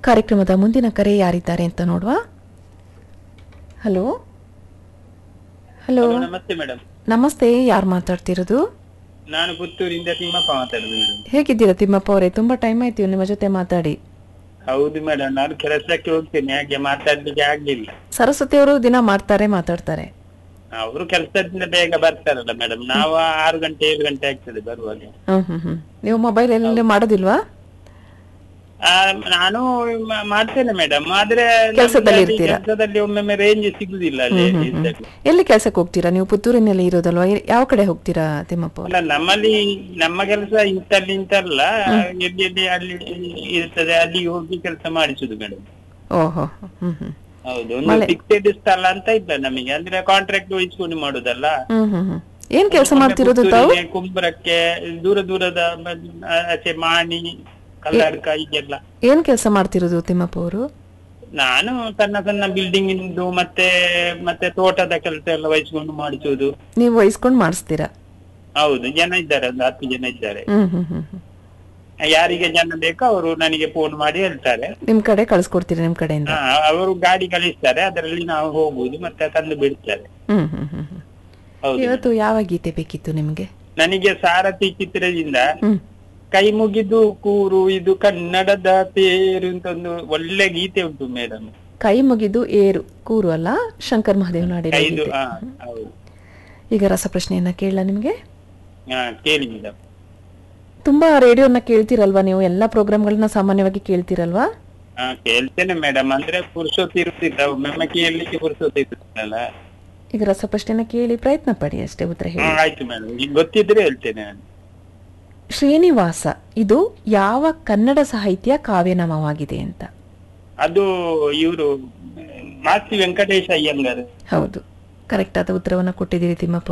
ಕಾರ್ಯಕ್ರಮದ ಮುಂದಿನ ಕರೆ ಯಾರಿದ್ದಾರೆ ಅಂತ ನೋಡುವ hello hello hello, namaste madam namaste ಯಾರು ಮಾತಾಡ್ತಿರೋದು ನಾನು ಪುತ್ತೂರಿಂದ ತಿಮ್ಮಪ್ಪ ಮಾತಾಡುದು ಮೇಡಮ್ ಹೇಗಿದ್ದೀರಾ ತಿಮ್ಮಪ್ಪ ಅವರೇ ತುಂಬಾ ಟೈಮ್ ಆಯ್ತು ನಿಮ್ಮ ಜೊತೆ ಮಾತಾಡಿ ಹೌದು ಮೇಡಮ್ ನಾನು ಕೆಲಸಕ್ಕೆ ಹೋಗ್ತೇನೆ ಹಾಗೆ ಮಾತಾಡ್ಲಿಕ್ಕೆ ಆಗ್ಲಿಲ್ಲ ಸರಸ್ವತಿ ಅವರು ದಿನ ಮಾಡ್ತಾರೆ ಮಾತಾಡ್ತಾರೆ ಅವರು ಕೆಲಸದಿಂದ ಬೇಗ ಬರ್ತಾರಲ್ಲ ಮೇಡಮ್ ನಾವು ಆರು ಗಂಟೆ ಏಳು ಗಂಟೆ ಆಗ್ತದೆ ಬರುವಾಗ ಹ್ಮ್ ಹ್ಮ್ ಹ್ಮ್ ನೀವು ಮೊಬೈಲ್ ಎಲ್ಲ ಮಾಡೋದಿಲ್ವಾ ಆ, ನಾನು ಮ- ಮಾಡ್ತೇನೆ ಮೇಡಮ್ ಆದ್ರೆ ಕೆಲ್ಸದಲ್ಲಿ ಇರ್ತೀರಾ? ಕೆಲಸದಲ್ಲಿ ಒಮ್ಮೊಮ್ಮೆ ರೇಂಜ್ ಸಿಗುದಿಲ್ಲ ಅಲ್ಲಿ ಇದ್ದಲ್ಲಿ. ಎಲ್ಲಿ ಕೆಲ್ಸಕ್ಕೆ ಹೋಗ್ತೀರಾ ನೀವು ಪುತ್ತೂರಿನಲ್ಲಿ ಇರೋದಲ್ವಾ ಎ- ಯಾವ ಕಡೆ ಹೋಗ್ತೀರಾ ತಿಮ್ಮಪ್ಪ ಅವ್ರೆ? ಅಲ್ಲ ನಮ್ಮಲ್ಲಿ ನಮ್ಮ ಕೆಲಸ ಇಂತಲ್ಲಿ ಇಂತಲ್ಲ ಎಲ್ಲಿ ಎಲ್ಲಿ ಅಲ್ಲಿ ಇರ್ತದೆ ಅಲ್ಲಿ ಹೋಗಿ ಕೆಲಸ ಮಾಡಿಸುದು ಮೇಡಮ್ ಓಹೋ ಹ್ಮ್ ಹ್ಮ್ ಹೌದು ಒಂದು ಫಿಕ್ಸೆಡ್ ಸ್ಥಳ ಅಂತ ಇಲ್ಲ ನಮಗೆ ಅಂದ್ರೆ ಕಾಂಟ್ರಾಕ್ಟ್ ವಹಿಸ್ಕೊಂಡು ಮಾಡುದಲ್ಲ ಹ್ಮ್ ಹ್ಮ್ ಹ್ಮ್ ಏನ್ ಕೆಲಸ ಮಾಡ್ತಿರೋದು ತಾವು ಪುತ್ತೂರಿಗೆ, ಕುಂಬ್ರಕ್ಕೆ ದೂರ ದೂರದ ಮ- ಆಚೆ ಮಾಣಿ ಕಲ್ಲಡ್ಕ ಹೀಗೆಲ್ಲ ಏನ್ ಕೆಲಸ ಮಾಡ್ತಿರೋದು ತಿಮ್ಮಪ್ಪ ಅವರು ನಾನು ಸಣ್ಣ ಸಣ್ಣ ಬಿಲ್ಡಿಂಗ್ ಇಂದು ಮತ್ತೆ ಮತ್ತೆ ತೋಟದ ಕೆಲಸ ಎಲ್ಲ ವಹಿಸ್ಕೊಂಡು ಮಾಡಿಸುವುದು ನೀವು ವಹಿಸ್ಕೊಂಡು ಮಾಡಿಸ್ತೀರಾ ಹೌದು ಜನ ಇದ್ದಾರೆ ಒಂದು ಹತ್ತು ಜನ ಇದ್ದಾರೆ ಹ್ಮ್ ಹ್ಮ್ ಹ್ಮ್ ಹ್ಮ್ ಯಾರಿಗೆ ಜನ ಬೇಕೋ ಅವರು ನನಗೆ ಫೋನ್ ಮಾಡಿ ಹೇಳ್ತಾರೆ ನಿಮ್ ಕಡೆ ಕಳ್ಸ್ಕೊಡ್ತೀರಾ ನಿಮ್ ಕಡೆಯಿಂದ ಹಾ, ಅವರು ಗಾಡಿ ಕಳಿಸ್ತಾರೆ ಅದರಲ್ಲಿ ನಾವು ಹೋಗುವುದು ಮತ್ತೆ ತಂದು ಬಿಡ್ತಾರೆ ಹ್ಮ್ ಹ್ಮ್ ಹ್ಮ್ ಹ್ಮ್ ಹೌದು ಇವತ್ತು ಯಾವ ಗೀತೆ ಬೇಕಿತ್ತು ನಿಮ್ಗೆ ನನಗೆ ಸಾರಥಿ ಚಿತ್ರದಿಂದ ಹ್ಮ್ ಕೈ ಮುಗಿದು ಕೂರು ಇದು ಕನ್ನಡದ ತೇರು ಅಂತ ಒಂದು ಒಳ್ಳೆ ಗೀತೆ ಉಂಟು ಮೇಡಮ್ ಕೈ ಮುಗಿದು ಏರು ಕೂರು ಅಲ್ಲ ಶಂಕರ್ ಮಹಾದೇವ್ ನಾಡಿರೋ ಐದು ಗೀತೆ ಹಾ ಹೌದು ಈಗ ರಸಪ್ರಶ್ನೆಯನ್ನ ಕೇಳಲ್ಲ ನಿಮ್ಗೆ ಹಾ ಕೇಳಿ ಮೇಡಮ್ ತುಂಬಾ ರೇಡಿಯೋನ ಕೇಳ್ತಿರಲ್ವಾ ನೀವು ಎಲ್ಲಾ ಪ್ರೋಗ್ರಾಮ್ಗಳನ್ನ ಸಾಮಾನ್ಯವಾಗಿ ಕೇಳ್ತಿರಲ್ವಾ ಹಾ ಕೇಳ್ತೇನೆ ಮೇಡಮ್ ಅಂದ್ರೆ ಪುರುಷೋತ್ ಇರುತ್ತಿಲ್ಲ ಒಮ್ಮೊಮ್ಮೆ ಕೇಳಲಿಕ್ಕೆ ಪುರುಷೋತ್ ಇರುತ್ತಿಲ್ಲ ಈಗ ರಸಪ್ರಶ್ನೆನ ಕೇಳಿ ಪ್ರಯತ್ನ ಪಡಿ ಅಷ್ಟೇ ಉತ್ತರ ಹಾ ಹೇಳಿ ಆಯ್ತು ಮೇಡಮ್ ಈಗ ಗೊತ್ತಿದ್ರೆ ಹೇಳ್ತೇನೆ ನಾನು ಶ್ರೀನಿವಾಸ ಇದು ಯಾವ ಕನ್ನಡ ಸಾಹಿತ್ಯ ಕಾವ್ಯನಾಮವಾಗಿದೆ ಅಂತ ಅದು ಇವರು ಮಾಸ್ತಿ ವೆಂಕಟೇಶ ಅಯ್ಯಂಗಾರ್ ಹೌದು ಕರೆಕ್ಟ್ ಆದ ಉತ್ತರವನ್ನ ಕೊಟ್ಟಿದ್ದೀರಿ ತಿಮ್ಮಪ್ಪ